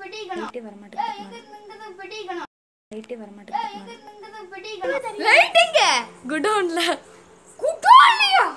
லைட்டே வர மாட்டேங்குது லைட்டே வர மாட்டேங்குது லைட்டிங்க குடோன்ல குட்டாலியா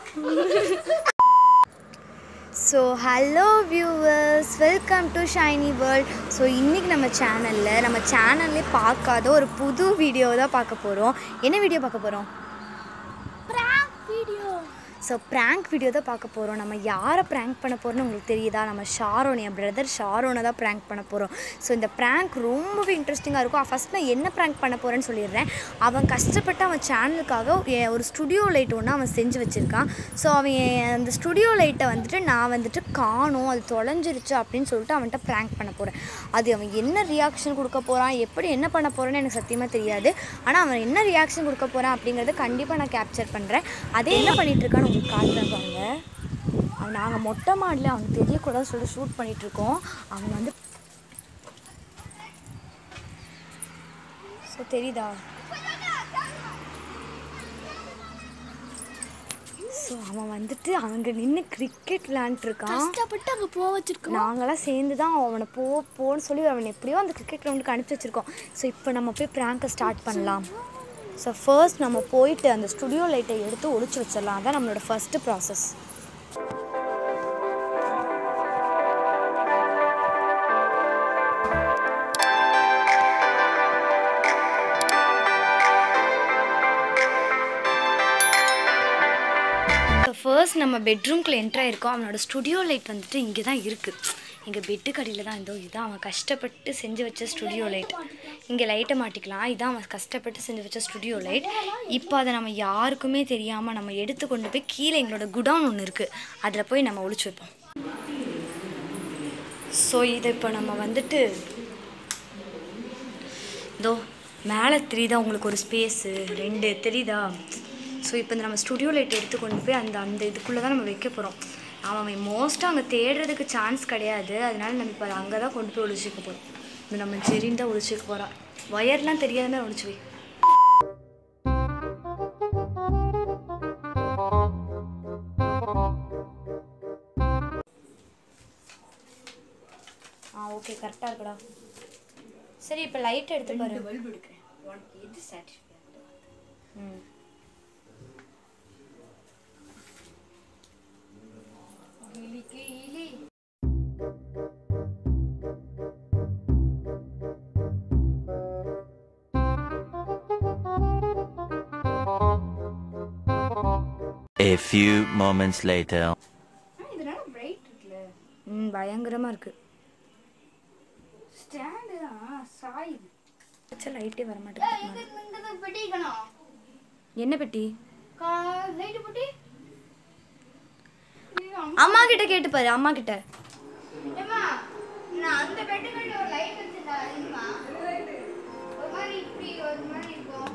so hello viewers welcome to Shiny World so இன்றைக்கி நம்ம சேனலில் நம்ம சேனல்லே பார்க்காத ஒரு புது வீடியோ தான் பார்க்க போகிறோம் என்ன வீடியோ பார்க்க போகிறோம் வீடியோ ஸோ ப்ராங்க் வீடியோ தான் பார்க்க போகிறோம் நம்ம யாரை ப்ராங்க் பண்ண போகிறோம்னு உங்களுக்கு தெரியுதா நம்ம ஷாரோன் என் பிரதர் ஷாரோனை தான் ப்ராங்க் பண்ண போகிறோம் ஸோ இந்த ப்ராங்க் ரொம்பவே இன்ட்ரெஸ்டிங்காக இருக்கும் ஃபஸ்ட் நான் என்ன ப்ராங்க் பண்ண போகிறேன்னு சொல்லிடுறேன் அவன் கஷ்டப்பட்டு அவன் சேனலுக்காக எ- ஒரு ஸ்டுடியோ லைட் ஒன்று அவன் செஞ்சு வச்சுருக்கான் ஸோ அவன் என் அந்த ஸ்டுடியோ லைட்டை வந்துட்டு நான் வந்துட்டு காணும் அது தொலைஞ்சிருச்சு அப்படின்னு சொல்லிட்டு அவன்கிட்ட ப்ராங்க் பண்ண போகிறேன் அது அவன் என்ன ரியாக்ஷன் கொடுக்க போகிறான் எப்படி என்ன பண்ண போகிறான்னு எனக்கு சத்தியமாக தெரியாது ஆனால் அவன் என்ன ரியாக்ஷன் கொடுக்க போகிறான் அப்படிங்கிறத கண்டிப்பாக நான் கேப்சர் பண்ணுறேன் அதே என்ன பண்ணிட்டு இருக்கான்னு உங்களுக்கு காட்டுறேன் பாருங்க அவன் நாங்கள் மொட்டை மாடல அவனுக்கு தெரியக்கூடாதுன்னு சொல்லிட்டு ஷூட் பண்ணிட்டு இருக்கோம் அவன் வந்து ஸோ தெரியுதா ஸோ அவன் வந்துட்டு அங்கே நின்று கிரிக்கெட் விளாண்டுருக்கான் கஷ்டப்பட்டு அங்க போக வச்சிருக்கோம் நாங்களாம் சேர்ந்து தான் அவனை போ போன்னு சொல்லி அவனை எப்படியோ அந்த கிரிக்கெட் கிரவுண்டுக்கு அனுப்பிச்சி வச்சுருக்கோம் ஸோ இப்போ நம்ம போய் ப்ராங்கை ஸ்டார்ட் பண்ணலாம் ஸோ ஃபர்ஸ்ட் நம்ம போயிட்டு அந்த ஸ்டுடியோ லைட்டை எடுத்து ஒளிச்சு வச்சிடலாம் அதான் நம்மளோட ஃபஸ்ட்டு ப்ராசஸ் ஸோ ஃபர்ஸ்ட் நம்ம பெட்ரூம்குள்ளே என்ட்ரு ஆயிருக்கோம் அவனோட ஸ்டுடியோ லைட் வந்துட்டு இங்கே தான் இருக்குது எங்கள் பெட்டு கடியில் தான் இதோ இதுதான் அவன் கஷ்டப்பட்டு செஞ்சு வச்ச ஸ்டுடியோ லைட் இங்கே லைட்டை மாட்டிக்கலாம் இதான் அவன் கஷ்டப்பட்டு செஞ்சு வச்ச ஸ்டுடியோ லைட் இப்போ அதை நம்ம யாருக்குமே தெரியாமல் நம்ம எடுத்து கொண்டு போய் கீழே எங்களோட குடவுன் ஒன்று இருக்குது அதில் போய் நம்ம ஒளிச்சு வைப்போம் ஸோ இதை இப்போ நம்ம வந்துட்டு இதோ மேலே தெரியுதா உங்களுக்கு ஒரு ஸ்பேஸு ரெண்டு தெரியுதா ஸோ இப்போ இந்த நம்ம ஸ்டுடியோ லைட் எடுத்து கொண்டு போய் அந்த அந்த இதுக்குள்ளே தான் நம்ம வைக்க போகிறோம் அவன் மோஸ்ட்டாக அங்கே தேடுறதுக்கு சான்ஸ் கிடையாது அதனால நம்ம இப்போ அங்கே தான் கொண்டு போய் ஒழிச்சிக்க போகிறோம் இந்த நம்ம ஜெரின் தான் ஒழிச்சிக்க போகிறான் ஒயர்லாம் தெரியாத மாதிரி ஒழிச்சு வை ஆ ஓகே கரெக்டாக இருக்குடா சரி இப்போ லைட் எடுத்து பாரு பல்ப் எடுக்கிறேன் உனக்கு எது சாட்டிஸ்ஃபை ம் இலிக்கு இலி A few moments later. இதனால பிரைட் இருக்குல்ல ம் பயங்கரமாக இருக்குது ஸ்டாண்டு தான் சாயுது வச்சா லைட்டே வர மாட்டேங்குது பெட்டிக்கணும் என்ன பெட்டி லைட்டு போட்டி அம்மா கிட்ட கேட்டு பாரு அம்மா கிட்ட ஏம்மா நான் அந்த பெட்டுக்கிட்ட ஒரு லைட் வச்சிருந்தேன் அதுமா ஒரு மாதிரி இப்படி ஒரு மாதிரி இருக்கும்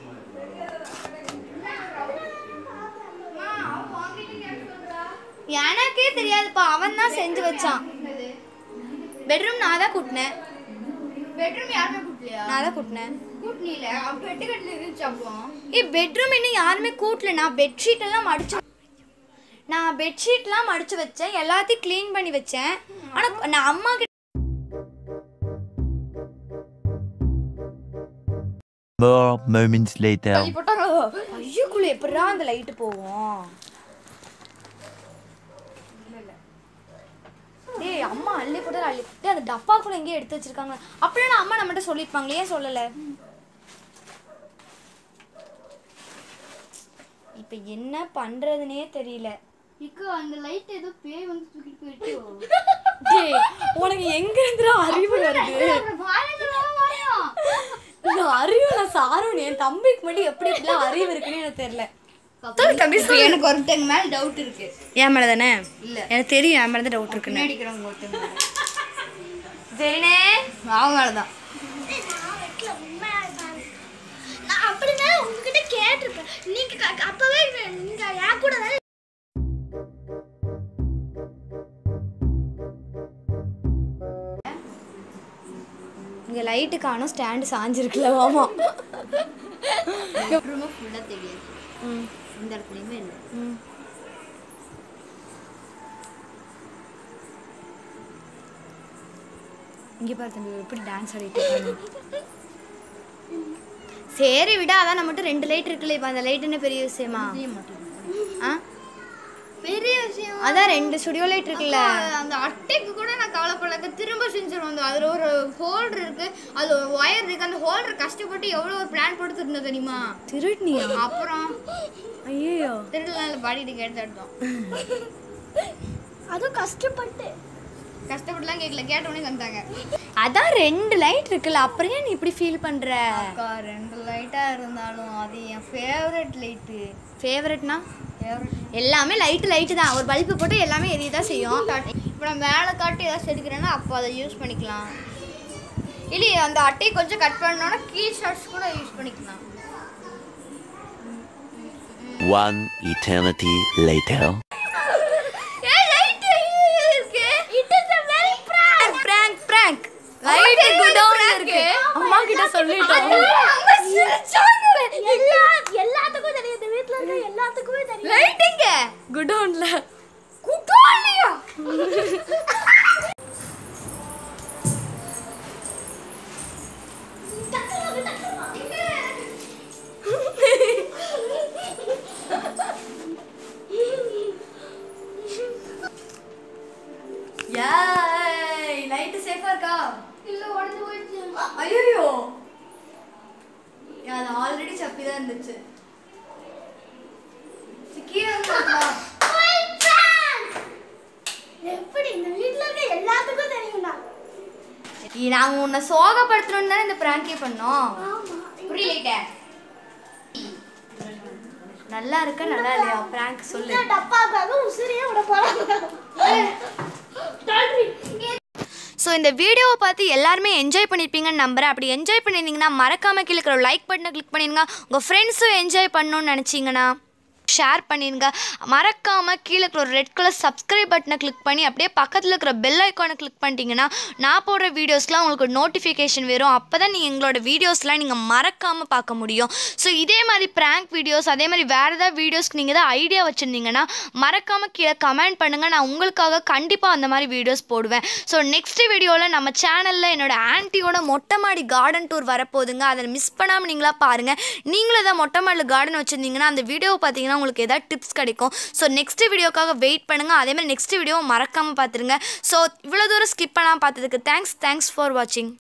அம்மா, அவன் உன்கிட்ட கேட்டு சொல்றா. எனக்கே தெரியாதுப்பா அவன் தான் செஞ்சு வச்சான் என்னது? பெட்ரூம் நான் தான் கூட்டினேன் பெட்ரூம் யாருமே கூட்டலையா நான் தான் கூட்டினேன் கூட்டணியில அவன் பெட்டுக்கட்டில் இருந்துச்சு அப்போ ஏய் பெட்ரூம் இன்னும் யாருமே கூட்டல நான் பெட்ஷீட் எல்லாம் மடிச்சு நான் பெட்ஷீட்லாம் மடிச்சு வச்சேன் எல்லாத்தையும் க்ளீன் பண்ணி வச்சேன் ஆனால் நான் அம்மா கிட்ட More moments later. போட்டாங்க ஐயோக்குள்ள எப்படா அந்த லைட்டு போகும் டேய் அம்மா அள்ளி போட்டு அள்ளி டேய் அந்த டப்பா கூட எங்கேயோ எடுத்து வச்சிருக்காங்க அப்படியே நான் அம்மா நம்மகிட்ட சொல்லியிருப்பாங்களே ஏன் சொல்லலை இப்போ என்ன பண்றதுனே தெரியல இக்கு அந்த லைட் ஏதோ பேய் வந்து தூக்கிட்டு போயிட்டு டேய் உனக்கு எங்க இருந்துடா அறிவு வருது நான் அறிவு நான் சாரும் என் தம்பிக்கு மட்டும் எப்படி இப்படிலாம் அறிவு இருக்குன்னு எனக்கு தெரியல எனக்கு ஒருத்தங்க மேல டவுட் இருக்கு என் மேல தானே இல்ல. எனக்கு தெரியும் என் மேல தான் டவுட் இருக்குன்னு பின்னாடி இருக்கிறவங்க ஒருத்தங்க மேல. சரினே அவங்க மேலதான் நான் அப்படின்னா உங்ககிட்ட கேட்டிருப்பேன் நீங்க க- அப்பவே நீங்க என் கூட தானே இங்க லைட்டு காணும் ஸ்டாண்டு சாஞ்சிருக்குல்ல வாமா ரூம் ஃபுல்லா தெரியாது இந்த இடத்துலயுமே இல்லை இங்கே பாரு தம்பி எப்படி டான்ஸ் ஆடிட்டு இருக்காங்க சரி விட அதான் நம்மகிட்ட ரெண்டு லைட் இருக்குல்ல இப்போ அந்த லைட் என்ன பெரிய விஷயமா ஆ பெரிய விஷயம் அதான் ரெண்டு ஸ்டுடியோ லைட் இருக்குல்ல அந்த அட்டைக்கு கூட நான் கவலைப்படல திரும்ப செஞ்சிருவோம் அந்த அதில் ஒரு ஹோல்டர் இருக்கு அது ஒரு ஒயர் இருக்கு அந்த ஹோல்டர் கஷ்டப்பட்டு எவ்வளோ ஒரு பிளான் போட்டு இருந்தோம் தெரியுமா திருட்னியா அப்புறம் ஐயோ திருடலாம் பாடிட்டு எடுத்து எடுத்தோம் அதுவும் கஷ்டப்பட்டு கஷ்டப்பட்டுலாம் கேட்கல கேட்ட உடனே தந்தாங்க அதான் ரெண்டு லைட் இருக்குல்ல அப்புறம் ஏன் நீ இப்படி ஃபீல் பண்ற அக்கா ரெண்டு லைட்டாக இருந்தாலும் அது என் ஃபேவரட் லைட்டு ஃபேவரட்னா ஃபேவரட் எல்லாமே லைட்டு லைட்டு தான் ஒரு பல்பு போட்டு எல்லாமே எரிய தான் செய்யும் இப்போ நான் மேலே காட்டி ஏதாவது செதுக்கிறேன்னா அப்போ அதை யூஸ் பண்ணிக்கலாம் இல்லையே அந்த அட்டையை கொஞ்சம் கட் பண்ணோன்னா கீ ஷார்ட்ஸ் கூட யூஸ் பண்ணிக்கலாம் One eternity later. Prank prank light குடவுன்ல இருக்கு அம்மா கிட்ட சொல்லிட்டோம் எல்லா எல்லாத்துக்கும் தெரியும் இந்த வீட்ல இருக்க எல்லாத்துக்குமே தெரியும் லைட் எங்க குடவுன்ல குட்டாலியா ஏய் லைட் சேஃபா இருக்கா இல்ல உடஞ்சு போயிடுச்சு ஐயோ அது ஆல்ரெடி சப்பி தான் இருந்துச்சு சரி, கீழே வந்து பார்க்கலாம். எப்படி இந்த வீட்ல இருக்க எல்லாத்துக்கும் தெரியும்டா இ- நாங்க உன்னை சோகப்படுத்தணும்னு தானே இந்த பிராங்கே பண்ணோம் ஆமா புரியலைட்டே நல்லா இருக்கா நல்லா இல்லையா பிராங்க் சொல்லு இந்த டப்பாக்காக உசிரியே விட போறாங்க ஸோ இந்த வீடியோவை பார்த்து எல்லாருமே என்ஜாய் பண்ணியிருப்பீங்கன்னு நம்புறேன் அப்படி என்ஜாய் பண்ணியிருந்தீங்கன்னா மறக்காம கீழே இருக்கிற லைக் பட்டனை கிளிக் பண்ணிடுங்க உங்கள் ஃப்ரெண்ட்ஸும் என்ஜாய் பண்ணணும்னு நினச்சிங்கன்னா ஷேர் பண்ணிடுங்க மறக்காமல் கீழே இருக்கிற ஒரு ரெட் கலர் சப்ஸ்கிரைப் பட்டனை கிளிக் பண்ணி அப்படியே பக்கத்தில் இருக்கிற பெல் ஐக்கானை கிளிக் பண்ணிட்டீங்கன்னா நான் போடுற வீடியோஸ்லாம் உங்களுக்கு நோட்டிஃபிகேஷன் வரும் அப்போ தான் நீங்கள் எங்களோட வீடியோஸ்லாம் நீங்கள் மறக்காமல் பார்க்க முடியும் ஸோ இதே மாதிரி ப்ராங்க் வீடியோஸ் அதே மாதிரி வேறு ஏதாவது வீடியோஸ்க்கு நீங்கள் ஏதாவது ஐடியா வச்சுருந்தீங்கன்னா மறக்காமல் கீழே கமெண்ட் பண்ணுங்கள் நான் உங்களுக்காக கண்டிப்பாக அந்த மாதிரி வீடியோஸ் போடுவேன் ஸோ நெக்ஸ்ட் வீடியோவில் நம்ம சேனலில் என்னோட ஆன்ட்டியோட மொட்டை மாடி கார்டன் டூர் வரப்போகுதுங்க அதை மிஸ் பண்ணாமல் நீங்களா பாருங்கள் நீங்களும் ஏதாவது மொட்டை மாடியில் கார்டன் வச்சுருந்தீங்கன்னா அந்த வீடியோவை பார்த்தீங்கன்னா உங்களுக்கு ஏதாவது டிப்ஸ் கிடைக்கும் ஸோ நெக்ஸ்ட் வீடியோக்காக வெயிட் பண்ணுங்கள் அதே மாதிரி நெக்ஸ்ட் வீடியோவை மறக்காமல் பார்த்துருங்க ஸோ இவ்வளோ தூரம் ஸ்கிப் பண்ணாமல் பார்த்ததுக்கு தேங்க்ஸ் தேங்க்ஸ் ஃபார் வாட்சிங்